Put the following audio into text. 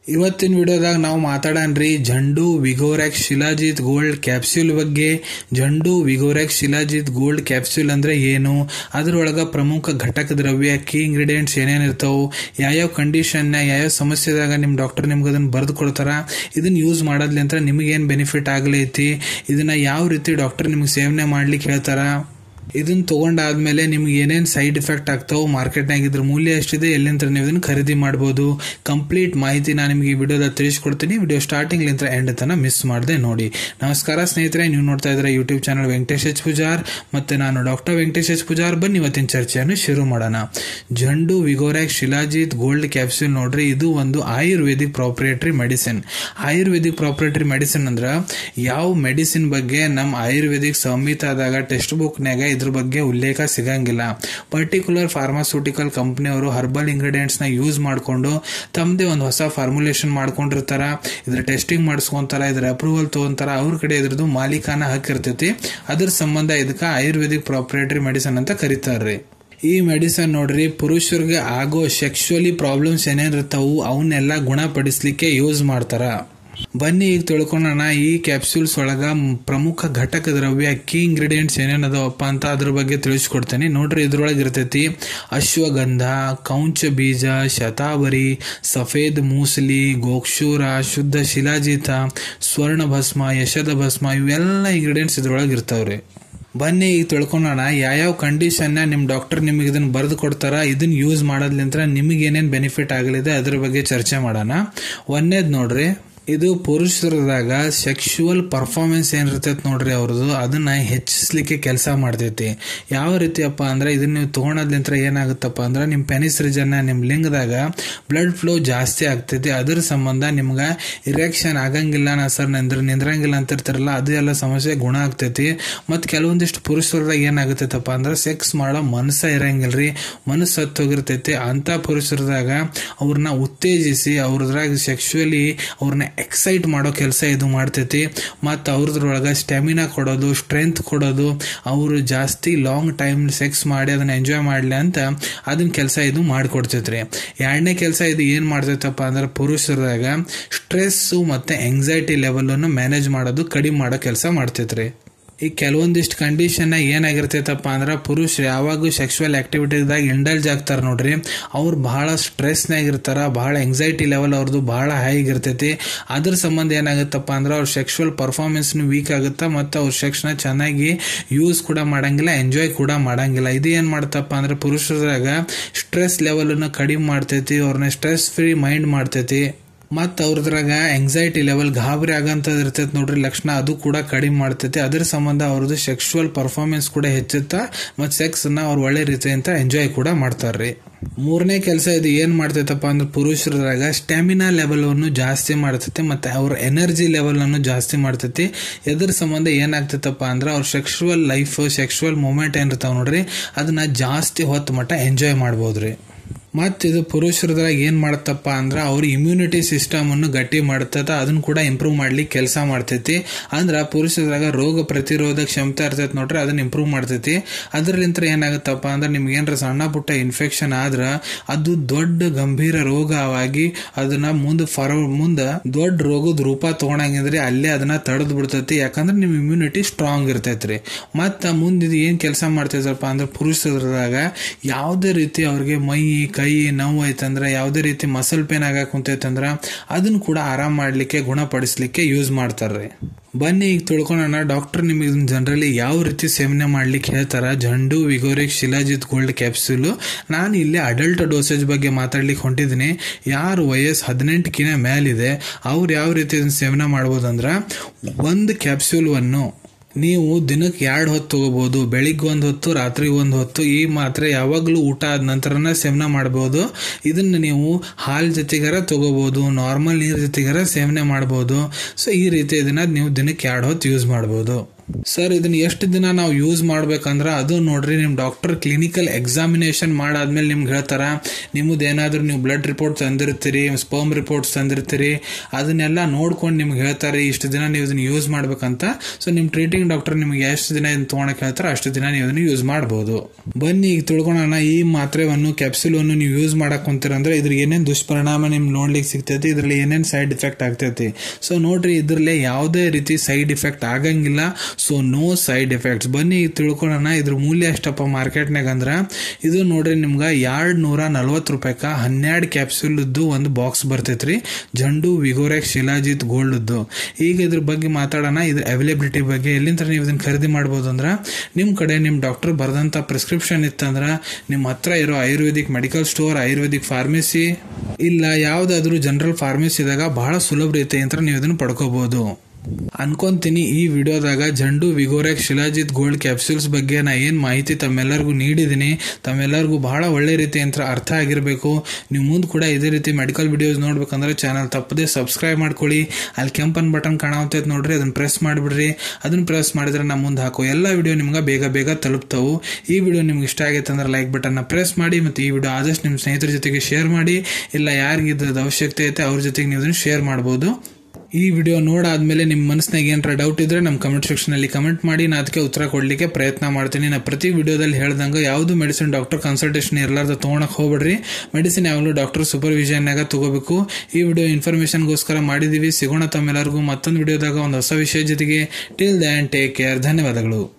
ಇವತ್ತಿನ ವಿಡಿಯೋದಾಗ ನಾವು ಮಾತಾಡನ್ರಿ Zandu Vigorex Shilajit gold capsule ಬಗ್ಗೆ Zandu Vigorex Shilajit gold capsule ಅಂದ್ರೆ ಏನು ಅದ್ರೊಳಗ ಪ್ರಮುಖ ಘಟಕ ದ್ರವ್ಯ ಕೀ ಇಂಗ್ರೀಡಿಯೆಂಟ್ಸ್ ಏನೇನು ಇರ್ತಾವು ಯಾವ್ಯಾವ ಕಂಡೀಷನ್ ಯಾವ್ಯಾವ ಸಮಸ್ಯೆದಾಗ ನಿಮ್ಮ ಡಾಕ್ಟರ್ ನಿಮ್ಗೆ ಅದನ್ನ ಬರೆದು ಕೊಡ್ತಾರ ಇದನ್ನ ಯೂಸ್ ಮಾಡೋದ್ಲಿಂತ್ರ ನಿಮಗೆ ಏನು ಬೆನಿಫಿಟ್ ಆಗ್ಲೈತಿ ಇದನ್ನ ಯಾವ ರೀತಿ ಡಾಕ್ಟರ್ ನಿಮ್ಗೆ ಸೇವನೆ ಮಾಡ್ಲಿಕ್ಕೆ ಹೇಳ್ತಾರ ಇದನ್ನ ತಗೊಂಡಾದ್ಮೇಲೆ ನಿಮ್ಗೆ ಏನೇನು ಸೈಡ್ ಎಫೆಕ್ಟ್ ಆಗ್ತಾವೆ ಮಾರ್ಕೆಟ್ನಾಗ ಇದ್ರ ಮೂಲ್ಯ ಎಷ್ಟಿದೆ ಎಲ್ಲಿಂದ ನೀವು ಇದನ್ನ ಖರೀದಿ ಮಾಡ್ಬೋದು ಕಂಪ್ಲೀಟ್ ಮಾಹಿತಿ ನಾನು ನಿಮಗೆ ಈ ವಿಡಿಯೋದಾಗ ತಿಳಿಸ್ಕೊಡ್ತೀನಿ ವಿಡಿಯೋ ಸ್ಟಾರ್ಟಿಂಗ್ ಲಿಂತ್ರ ಎಂಡ್ ತನ ಮಿಸ್ ಮಾಡದೆ ನೋಡಿ ನಮಸ್ಕಾರ ಸ್ನೇಹಿತರೆ ನೀವು ನೋಡ್ತಾ ಇದ್ರೆ YouTube channel Venkatesh H Pujar ಮತ್ತೆ ನಾನು ಡಾಕ್ಟರ್ ವೆಂಕಟೇಶ್ ಎಚ್ ಪೂಜಾರ್ ಬನ್ನಿ ಇವತ್ತಿನ ಚರ್ಚೆಯನ್ನು ಶುರು ಮಾಡೋಣ Zandu Vigorex Shilajit gold capsule ನೋಡ್ರಿ ಇದು ಒಂದು ayurvedic proprietary medicine ayurvedic proprietary medicine ಅಂದ್ರೆ ಯಾವ ಮೆಡಿಸಿನ್ ಬಗ್ಗೆ ನಮ್ಮ ಆಯುರ್ವೇದಿಕ್ ಸಂಹಿತಾದಾಗ ಟೆಕ್ಸ್ಟ್ ಬುಕ್ನಾಗ ಇದ್ರ ಬಗ್ಗೆ ಉಲ್ಲೇಖ ಸಿಗಂಗಿಲ್ಲ ಪರ್ಟಿಕ್ಯುಲರ್ ಫಾರ್ಮಾಸ್ಯೂಟಿಕಲ್ ಕಂಪ್ನಿಯವರು ಹರ್ಬಲ್ ಇಂಗ್ರೀಡಿಯೆಂಟ್ಸ್ ನ ಯೂಸ್ ಮಾಡಿಕೊಂಡು ತಮ್ಮದೇ ಒಂದು ಹೊಸ ಫಾರ್ಮುಲೇಷನ್ ಮಾಡ್ಕೊಂಡಿರ್ತಾರ ಇದ್ರ ಟೆಸ್ಟಿಂಗ್ ಮಾಡಿಸ್ಕೊಂತಾರ ಇದ್ರ ಅಪ್ರೂವಲ್ ತಗೊಂತಾರ ಅವ್ರ ಕಡೆ ಇದ್ರದ್ದು ಮಾಲೀಕಾನ ಹಕ್ಕಿರ್ತೈತಿ ಅದ್ರ ಸಂಬಂಧ ಇದಕ್ಕೆ ಆಯುರ್ವೇದಿಕ್ ಪ್ರಾಪ್ರಿಯೇಟರಿ ಮೆಡಿಸಿನ್ ಅಂತ ಕರೀತಾರ್ರಿ ಈ ಮೆಡಿಸನ್ ನೋಡ್ರಿ ಪುರುಷರಿಗೆ ಆಗೋ ಸೆಕ್ಷುವಲಿ ಪ್ರಾಬ್ಲಮ್ಸ್ ಏನೇನಿರ್ತಾವು ಅವನ್ನೆಲ್ಲ ಗುಣಪಡಿಸ್ಲಿಕ್ಕೆ ಯೂಸ್ ಮಾಡ್ತಾರ ಬನ್ನಿ ಈಗ ತಿಳ್ಕೊಳ್ಳೋಣ ಈ ಕ್ಯಾಪ್ಸೂಲ್ಸ್ ಒಳಗ ಪ್ರಮುಖ ಘಟಕ ದ್ರವ್ಯ ಕೀ ಇಂಗ್ರೀಡಿಯೆಂಟ್ಸ್ ಏನೇನದವಪ್ಪ ಅಂತ ಅದ್ರ ಬಗ್ಗೆ ತಿಳಿಸ್ಕೊಡ್ತೇನೆ ನೋಡ್ರಿ ಇದ್ರೊಳಗೆ ಇರ್ತೈತಿ ಅಶ್ವಗಂಧ ಕೌಂಚ ಬೀಜ ಶತಾವರಿ ಸಫೇದ್ ಮೂಸಲಿ ಗೋಕ್ಷೂರ ಶುದ್ಧ ಶಿಲಾಜಿತ ಸ್ವರ್ಣ ಭಸ್ಮ ಯಶದ ಭಸ್ಮ ಇವೆಲ್ಲ ಇಂಗ್ರೀಡಿಯೆಂಟ್ಸ್ ಇದ್ರೊಳಗೆ ಇರ್ತಾವ್ರಿ ಬನ್ನಿ ಈಗ ತಿಳ್ಕೊಳ್ಳೋಣ ಯಾವ್ಯಾವ ಕಂಡೀಷನ್ನ ನಿಮ್ಮ ಡಾಕ್ಟರ್ ನಿಮಗೆ ಇದನ್ನ ಬರೆದು ಕೊಡ್ತಾರ ಇದನ್ನ ಯೂಸ್ ಮಾಡೋದ್ಲಿಂತ್ರ ನಿಮಗೆ ಏನೇನು ಬೆನಿಫಿಟ್ ಆಗಲಿದೆ ಅದ್ರ ಬಗ್ಗೆ ಚರ್ಚೆ ಮಾಡೋಣ ಒಂದೇದ್ ನೋಡ್ರಿ ಇದು ಪುರುಷರದಾಗ ಸೆಕ್ಷುವಲ್ ಪರ್ಫಾರ್ಮೆನ್ಸ್ ಏನಿರ್ತೈತೆ ನೋಡ್ರಿ ಅವ್ರದ್ದು ಅದನ್ನ ಹೆಚ್ಚಿಸ್ಲಿಕ್ಕೆ ಕೆಲಸ ಮಾಡ್ತೈತಿ ಯಾವ ರೀತಿಯಪ್ಪ ಅಂದ್ರೆ ಇದನ್ನ ನೀವು ತಗೊಳೋದ್ಲಿಂತ್ರ ಏನಾಗುತ್ತಪ್ಪ ಅಂದ್ರೆ ನಿಮ್ಮ ಪೆನಿಸ್ ರೀಜನ್ ನಿಮ್ಮ ಲಿಂಗದಾಗ ಬ್ಲಡ್ ಫ್ಲೋ ಜಾಸ್ತಿ ಆಗ್ತೈತಿ ಅದ್ರ ಸಂಬಂಧ ನಿಮ್ಗೆ ಇರೆಕ್ಷನ್ ಆಗಂಗಿಲ್ಲ ನಾ ಸರ್ ನಿಂದ್ರ ನಿಂದ್ರಂಗಿಲ್ಲ ಅಂತಿರ್ತಾರಲ್ಲ ಅದು ಎಲ್ಲ ಸಮಸ್ಯೆ ಗುಣ ಆಗ್ತೈತಿ ಮತ್ತು ಕೆಲವೊಂದಿಷ್ಟು ಪುರುಷರದಾಗ ಏನಾಗುತ್ತೈತಪ್ಪ ಅಂದ್ರೆ ಸೆಕ್ಸ್ ಮಾಡೋ ಮನಸ್ಸ ಇರಂಗಿಲ್ರಿ ಮನಸ್ಸು ಹತ್ತೋಗಿರ್ತೈತಿ ಅಂತ ಪುರುಷರದಾಗ ಅವ್ರನ್ನ ಉತ್ತೇಜಿಸಿ ಅವ್ರದ್ರಾಗ ಸೆಕ್ಷುವಲಿ ಅವ್ರನ್ನ ಎಕ್ಸೈಟ್ ಮಾಡೋ ಕೆಲಸ ಇದು ಮಾಡ್ತೈತಿ ಮತ್ತು ಅವ್ರದ್ರೊಳಗೆ ಸ್ಟೆಮಿನಾ ಕೊಡೋದು ಸ್ಟ್ರೆಂತ್ ಕೊಡೋದು ಅವರು ಜಾಸ್ತಿ ಲಾಂಗ್ ಟೈಮ್ ಸೆಕ್ಸ್ ಮಾಡಿ ಅದನ್ನ ಎಂಜಾಯ್ ಮಾಡಲಿ ಅಂತ ಅದನ್ನ ಕೆಲಸ ಇದು ಮಾಡಿಕೊಡ್ತೈತ್ರಿ ಎರಡನೇ ಕೆಲಸ ಇದು ಏನು ಮಾಡ್ತೈತಪ್ಪ ಅಂದ್ರೆ ಪುರುಷರಾಗ ಸ್ಟ್ರೆಸ್ಸು ಮತ್ತು ಎಂಗ್ಸೈಟಿ ಲೆವೆಲನ್ನು ಮ್ಯಾನೇಜ್ ಮಾಡೋದು ಕಡಿಮೆ ಮಾಡೋ ಕೆಲಸ ಮಾಡ್ತೈತ್ರಿ ಈ ಕೆಲವೊಂದಿಷ್ಟು ಕಂಡೀಷನ್ ಏನಾಗಿರ್ತೈತಪ್ಪ ಅಂದ್ರೆ ಪುರುಷರು ಯಾವಾಗೂ ಸೆಕ್ಷುವಲ್ ಆಕ್ಟಿವಿಟಿದಾಗ ಇಂಡಲ್ಜ್ ಆಗ್ತಾರೆ ನೋಡ್ರಿ ಅವ್ರು ಬಹಳ ಸ್ಟ್ರೆಸ್ನಾಗ ಇರ್ತಾರ ಬಹಳ ಎಂಗ್ಸೈಟಿ ಲೆವೆಲ್ ಅವ್ರದ್ದು ಬಹಳ ಹೈ ಇರ್ತೈತಿ ಅದ್ರ ಸಂಬಂಧ ಏನಾಗುತ್ತಪ್ಪ ಅಂದ್ರೆ ಅವ್ರ ಸೆಕ್ಷುವಲ್ ಪರ್ಫಾರ್ಮೆನ್ಸ್ ವೀಕ್ ಆಗುತ್ತೆ ಮತ್ತು ಅವ್ರ ಸೆಕ್ಸ್ನ ಚೆನ್ನಾಗಿ ಯೂಸ್ ಕೂಡ ಮಾಡಂಗಿಲ್ಲ ಎಂಜಾಯ್ ಕೂಡ ಮಾಡಂಗಿಲ್ಲ ಇದು ಏನು ಮಾಡ್ತಪ್ಪ ಅಂದ್ರೆ ಪುರುಷರಾಗ ಸ್ಟ್ರೆಸ್ ಲೆವೆಲನ್ನು ಕಡಿಮೆ ಮಾಡ್ತೈತಿ ಅವ್ರನ್ನ ಸ್ಟ್ರೆಸ್ ಫ್ರೀ ಮೈಂಡ್ ಮಾಡ್ತೈತಿ ಮತ್ತು ಅವ್ರದ್ರಾಗ ಎಂಗ್ಸೈಟಿ ಲೆವೆಲ್ ಗಾಬರಿ ಆಗಂತದ್ ಇರ್ತೈತೆ ನೋಡ್ರಿ ಲಕ್ಷಣ ಅದು ಕೂಡ ಕಡಿಮೆ ಮಾಡ್ತೈತಿ ಅದ್ರ ಸಂಬಂಧ ಅವ್ರದ್ದು ಸೆಕ್ಷುವಲ್ ಪರ್ಫಾರ್ಮೆನ್ಸ್ ಕೂಡ ಹೆಚ್ಚುತ್ತಾ ಮತ್ತು ಸೆಕ್ಸ್ನ ಅವ್ರು ಒಳ್ಳೆ ರೀತಿಯಿಂದ ಎಂಜಾಯ್ ಕೂಡ ಮಾಡ್ತಾರ್ರಿ ಮೂರನೇ ಕೆಲಸ ಇದು ಏನು ಮಾಡ್ತೈತಪ್ಪ ಅಂದ್ರೆ ಪುರುಷರಾಗ ಸ್ಟ್ಯಾಮಿನಾ ಲೆವೆಲನ್ನು ಜಾಸ್ತಿ ಮಾಡ್ತೈತಿ ಮತ್ತು ಅವ್ರ ಎನರ್ಜಿ ಲೆವೆಲನ್ನು ಜಾಸ್ತಿ ಮಾಡ್ತೈತಿ ಎದ್ರ ಸಂಬಂಧ ಏನಾಗ್ತೈತಪ್ಪ ಅಂದ್ರೆ ಅವ್ರ ಸೆಕ್ಷುವಲ್ ಲೈಫ್ ಸೆಕ್ಷುವಲ್ ಮೂಮೆಂಟ್ ಏನಿರ್ತಾವ ನೋಡ್ರಿ ಅದನ್ನ ಜಾಸ್ತಿ ಹೊತ್ತು ಮಟ್ಟ ಎಂಜಾಯ್ ಮಾಡ್ಬೋದ್ರಿ ಮತ್ತು ಇದು ಪುರುಷರದ್ರಾಗ ಏನು ಮಾಡುತ್ತಪ್ಪ ಅಂದ್ರೆ ಅವ್ರ ಇಮ್ಯುನಿಟಿ ಸಿಸ್ಟಮನ್ನು ಗಟ್ಟಿ ಮಾಡ್ತದ ಅದನ್ನು ಕೂಡ ಇಂಪ್ರೂವ್ ಮಾಡ್ಲಿಕ್ಕೆ ಕೆಲಸ ಮಾಡ್ತೈತಿ ಅಂದ್ರೆ ಪುರುಷರದಾಗ ರೋಗ ಪ್ರತಿರೋಧ ಕ್ಷಮತೆ ಇರ್ತೈತಿ ನೋಡ್ರಿ ಅದನ್ನ ಇಂಪ್ರೂವ್ ಮಾಡ್ತೈತಿ ಅದರಲಿಂತ್ರ ಏನಾಗುತ್ತಪ್ಪ ಅಂದ್ರೆ ನಿಮ್ಗೆ ಏನಾರ ಸಣ್ಣ ಪುಟ್ಟ ಇನ್ಫೆಕ್ಷನ್ ಆದ್ರೆ ಅದು ದೊಡ್ಡ ಗಂಭೀರ ರೋಗವಾಗಿ ಅದನ್ನ ಮುಂದೆ ಫಾರ್ ಮುಂದೆ ದೊಡ್ಡ ರೋಗದ ರೂಪ ತಗೊಳಂಗಿದ್ರೆ ಅಲ್ಲೇ ಅದನ್ನ ತಡೆದು ಬಿಡ್ತೈತಿ ಯಾಕಂದ್ರೆ ನಿಮ್ಮ ಇಮ್ಯುನಿಟಿ ಸ್ಟ್ರಾಂಗ್ ಇರ್ತೈತ್ರಿ ಮತ್ತು ಮುಂದೆ ಇದು ಏನು ಕೆಲಸ ಮಾಡ್ತೈತಪ್ಪ ಅಂದ್ರೆ ಪುರುಷರದಾಗ ಯಾವುದೇ ರೀತಿ ಅವ್ರಿಗೆ ಮೈ ಕೈ ನೋವು ಐತಂದ್ರೆ ಯಾವುದೇ ರೀತಿ ಮಸಲ್ ಪೇನ್ ಆಗಕ್ಕೆ ಕುಂತೈತಂದ್ರೆ ಅದನ್ನ ಕೂಡ ಆರಾಮ್ ಮಾಡಲಿಕ್ಕೆ ಗುಣಪಡಿಸ್ಲಿಕ್ಕೆ ಯೂಸ್ ಮಾಡ್ತಾರ್ರಿ ಬನ್ನಿ ಈಗ ತಿಳ್ಕೊಳ್ಳೋಣ ಡಾಕ್ಟರ್ ನಿಮಗೆ ಜನರಲಿ ಯಾವ ರೀತಿ ಸೇವನೆ ಮಾಡ್ಲಿಕ್ಕೆ ಹೇಳ್ತಾರ Zandu Vigorex Shilajit gold capsule ನಾನು ಇಲ್ಲಿ ಅಡಲ್ಟ್ ಡೋಸೇಜ್ ಬಗ್ಗೆ ಮಾತಾಡ್ಲಿಕ್ಕೆ ಹೊಂಟಿದ್ದೀನಿ ಯಾರು ವಯಸ್ಸು ಹದಿನೆಂಟಕ್ಕಿಂತ ಮೇಲಿದೆ ಅವ್ರು ಯಾವ ರೀತಿ ಅದನ್ನ ಸೇವನೆ ಮಾಡ್ಬೋದಂದ್ರೆ ಒಂದು ಕ್ಯಾಪ್ಸೂಲ್ವನ್ನು ನೀವು ದಿನಕ್ಕೆ ಎರಡು ಹೊತ್ತು ತಗೋಬಹುದು ಬೆಳಿಗ್ಗೆ ಒಂದು ಹೊತ್ತು ರಾತ್ರಿ ಒಂದು ಹೊತ್ತು ಈ ಮಾತ್ರೆ ಯಾವಾಗಲೂ ಊಟ ಆದ ನಂತರನ ಸೇವನೆ ಮಾಡಬಹುದು ಇದನ್ನ ನೀವು ಹಾಲು ಜೊತೆಗಾರ ತಗೋಬಹುದು ನಾರ್ಮಲ್ ನೀರು ಜೊತೆಗಾರ ಸೇವನೆ ಮಾಡಬಹುದು ಸೊ ಈ ರೀತಿ ಇದನ್ನ ನೀವು ದಿನಕ್ಕೆ ಎರಡು ಹೊತ್ತು ಯೂಸ್ ಮಾಡಬಹುದು ಸರ್ ಇದನ್ನ ಎಷ್ಟು ದಿನ ನಾವು ಯೂಸ್ ಮಾಡ್ಬೇಕಂದ್ರೆ ಅದು ನೋಡ್ರಿ ನಿಮ್ಮ ಡಾಕ್ಟರ್ ಕ್ಲಿನಿಕಲ್ ಎಕ್ಸಾಮಿನೇಷನ್ ಮಾಡಾದ್ಮೇಲೆ ನಿಮ್ಗೆ ಹೇಳ್ತಾರ ನಿಮ್ಮದು ಏನಾದರೂ ನೀವು ಬ್ಲಡ್ ರಿಪೋರ್ಟ್ ತಂದಿರ್ತೀರಿ ಸ್ಪರ್ಮ್ ರಿಪೋರ್ಟ್ಸ್ ತಂದಿರ್ತೀರಿ ಅದನ್ನೆಲ್ಲ ನೋಡ್ಕೊಂಡು ನಿಮ್ಗೆ ಹೇಳ್ತಾರೆ ಇಷ್ಟು ದಿನ ನೀವು ಇದನ್ನ ಯೂಸ್ ಮಾಡ್ಬೇಕಂತ ಸೊ ನಿಮ್ಮ ಟ್ರೀಟಿಂಗ್ ಡಾಕ್ಟರ್ ನಿಮ್ಗೆ ಎಷ್ಟು ದಿನ ಇದನ್ನ ತೊಗೊಳಕ್ಕೆ ಹೇಳ್ತಾರೆ ಅಷ್ಟು ದಿನ ನೀವು ಅದನ್ನ ಯೂಸ್ ಮಾಡ್ಬೋದು ಬನ್ನಿ ಈಗ ತಿಳ್ಕೊಳ್ಳೋಣ ಈ ಮಾತ್ರೆವನ್ನು ಕ್ಯಾಪ್ಸುಲನ್ನು ನೀವು ಯೂಸ್ ಮಾಡಕ್ ಕುಂತೀರಂದ್ರೆ ಇದ್ರ ಏನೇನು ದುಷ್ಪರಿಣಾಮ ನಿಮ್ಗೆ ನೋಡ್ಲಿಕ್ಕೆ ಸಿಗ್ತೈತಿ ಇದರಲ್ಲಿ ಏನೇನು ಸೈಡ್ ಇಫೆಕ್ಟ್ ಆಗ್ತೈತಿ ಸೊ ನೋಡ್ರಿ ಇದ್ರಲ್ಲೇ ಯಾವುದೇ ರೀತಿ ಸೈಡ್ ಇಫೆಕ್ಟ್ ಆಗಂಗಿಲ್ಲ ಸೊ ನೋ ಸೈಡ್ ಎಫೆಕ್ಟ್ಸ್ ಬನ್ನಿ ಈಗ ತಿಳ್ಕೊಳ್ಳೋಣ ಇದ್ರ ಮೂಲ್ಯ ಎಷ್ಟಪ್ಪ ಮಾರ್ಕೆಟ್ನಾಗ ಅಂದ್ರೆ ಇದು ನೋಡ್ರಿ ನಿಮ್ಗೆ ಎರಡ್ ನೂರ ನಲ್ವತ್ತು ರೂಪಾಯಿಕ ಹನ್ನೆರಡು ಕ್ಯಾಪ್ಸೂಲ್ದು ಒಂದು ಬಾಕ್ಸ್ ಬರ್ತೈತ್ರಿ ಜಂಡು ವಿಗೋರೆಕ್ಸ್ ಶಿಲಾಜಿತ್ ಗೋಲ್ಡ್ದು ಈಗ ಇದ್ರ ಬಗ್ಗೆ ಮಾತಾಡೋಣ ಇದ್ರ ಅವೈಲೇಬಿಲಿಟಿ ಬಗ್ಗೆ ಎಲ್ಲಿಂದ ನೀವು ಇದನ್ನ ಖರೀದಿ ಮಾಡ್ಬೋದು ಅಂದ್ರೆ ನಿಮ್ಮ ಕಡೆ ನಿಮ್ಮ ಡಾಕ್ಟರ್ ಬರೆದಂಥ ಪ್ರಿಸ್ಕ್ರಿಪ್ಷನ್ ಇತ್ತಂದ್ರೆ ನಿಮ್ಮ ಹತ್ರ ಇರೋ Ayurvedic medical store Ayurvedic pharmacy ಇಲ್ಲ ಯಾವುದಾದ್ರೂ ಜನರಲ್ ಫಾರ್ಮಸಿದಾಗ ಬಹಳ ಸುಲಭ ರೀತಿಯಿಂದ ನೀವು ಇದನ್ನು ಪಡ್ಕೋಬಹುದು ಅನ್ಕೊಂತೀನಿ ಈ ವಿಡಿಯೋದಾಗ Zandu Vigorex shilajit gold capsules ಬಗ್ಗೆ ನಾ ಏನು ಮಾಹಿತಿ ತಮ್ಮೆಲ್ಲರಿಗೂ ನೀಡಿದ್ದೀನಿ ತಮ್ಮೆಲ್ಲರಿಗೂ ಬಹಳ ಒಳ್ಳೆ ರೀತಿ ಅಂತ ಅರ್ಥ ಆಗಿರಬೇಕು ನೀವು ಮುಂದೆ ಕೂಡ ಇದೇ ರೀತಿ ಮೆಡಿಕಲ್ ವಿಡಿಯೋಸ್ ನೋಡ್ಬೇಕಂದ್ರೆ ಚಾನಲ್ ತಪ್ಪದೆ ಸಬ್ಸ್ಕ್ರೈಬ್ ಮಾಡ್ಕೊಳ್ಳಿ ಅಲ್ಲಿ ಕೆಂಪನ್ ಬಟನ್ ಕಾಣಾವತ್ತೈತೆ ನೋಡ್ರಿ ಅದನ್ನ ಪ್ರೆಸ್ ಮಾಡಿಬಿಡ್ರಿ ಅದನ್ನ ಪ್ರೆಸ್ ಮಾಡಿದ್ರೆ ನಾ ಮುಂದೆ ಹಾಕೋ ಎಲ್ಲ ವಿಡಿಯೋ ನಿಮ್ಗೆ ಬೇಗ ಬೇಗ ತಲುಪ್ತಾವು ಈ ವಿಡಿಯೋ ನಿಮ್ಗೆ ಇಷ್ಟ ಆಗೈತೆ ಅಂದ್ರೆ ಲೈಕ್ ಬಟನ್ನ ಪ್ರೆಸ್ ಮಾಡಿ ಮತ್ತು ಈ ವಿಡಿಯೋ ಆದಷ್ಟು ನಿಮ್ಮ ಸ್ನೇಹಿತರ ಜೊತೆಗೆ ಶೇರ್ ಮಾಡಿ ಇಲ್ಲ ಯಾರಿಗೆ ಇದ್ರದ್ದು ಅವಶ್ಯಕತೆ ಐತೆ ಅವ್ರ ಜೊತೆಗೆ ನೀವು ಇದನ್ನು ಶೇರ್ ಮಾಡ್ಬೋದು ಈ ವಿಡಿಯೋ ನೋಡಾದ್ಮೇಲೆ ನಿಮ್ಮ ಮನಸ್ಸಿನಾಗ ಏನಾರ ಡೌಟ್ ಇದ್ರೆ ನಮ್ಮ ಕಮೆಂಟ್ ಸೆಕ್ಷನಲ್ಲಿ ಕಮೆಂಟ್ ಮಾಡಿ ನಾನು ಅದಕ್ಕೆ ಉತ್ತರ ಕೊಡಲಿಕ್ಕೆ ಪ್ರಯತ್ನ ಮಾಡ್ತೀನಿ ನಾ ಪ್ರತಿ ವಿಡಿಯೋದಲ್ಲಿ ಹೇಳ್ದಂಗೆ ಯಾವುದು ಮೆಡಿಸಿನ್ ಡಾಕ್ಟರ್ ಕನ್ಸಲ್ಟೇಷನ್ ಇರಲಾರ್ದ ತೊಗೊಳಕ್ಕೆ ಹೋಗ್ಬೇಡ್ರಿ ಮೆಡಿಸಿನ್ ಯಾವಾಗಲೂ ಡಾಕ್ಟರ್ ಸೂಪರ್ವಿಷನ್ನಾಗ ತಗೋಬೇಕು ಈ ವಿಡಿಯೋ ಇನ್ಫಾರ್ಮೇಷನ್ಗೋಸ್ಕರ ಮಾಡಿದ್ದೀವಿ ಸಿಗೋಣ ತಮ್ಮೆಲ್ಲರಿಗೂ ಮತ್ತೊಂದು ವಿಡಿಯೋದಾಗ ಒಂದು ಹೊಸ ವಿಷಯ ಜೊತೆಗೆ ಟಿಲ್ ದ್ಯಾನ್ ಟೇಕ್ ಕೇರ್ ಧನ್ಯವಾದಗಳು